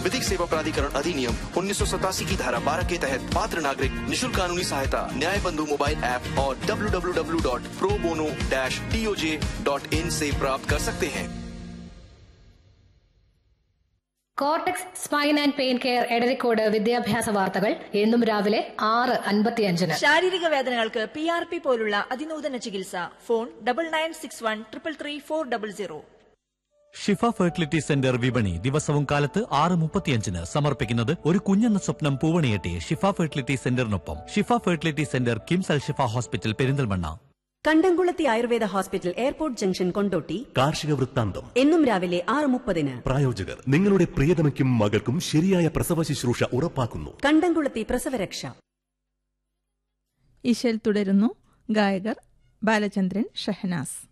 विधिक सेवा प्राधिकरण अधिनियम उन्नीस की धारा 12 के तहत पात्र नागरिक निशुल्क कानूनी सहायता न्याय बंधु मोबाइल ऐप और www.probono-toj.in से प्राप्त कर सकते हैं cortex spine and pain care Edarikode വിദ്യാഭ്യാസ വാർത്തകൾ എന്നും രാവിലെ ആറ് അൻപത്തിയഞ്ചിന് ശാരീരിക വേദനകൾക്ക് പി ആർ പി പോലുള്ള അതിനൂതന ചികിത്സ phone double nine six one triple three four double zero Shifa fertility centre വിപണി ദിവസവും കാലത്ത് ആറ് മുപ്പത്തിയഞ്ചിന് സമർപ്പിക്കുന്നത് ഒരു കുഞ്ഞെന്ന സ്വപ്നം പൂവണിയെട്ടി ഷിഫ ഫെർട്ടിലിറ്റി സെന്ററിനൊപ്പം Shifa fertility centre KIMS Al Shifa hospital Perinthalmanna കണ്ടംകുളത്തി Ayurveda hospital airport junction Kondotty കാർഷിക വൃത്താന്തം എന്നും രാവിലെ ആറ് മുപ്പതിന് പ്രായോജകർ നിങ്ങളുടെ പ്രിയതമയ്ക്കും മകൾക്കും ശരിയായ പ്രസവ ശുശ്രൂഷ ഉറപ്പാക്കുന്നു കണ്ടംകുളത്തി പ്രസവരക്ഷ ഈശൽ തുടരുന്നു ഗായകർ ബാലചന്ദ്രൻ ഷഹനാസ്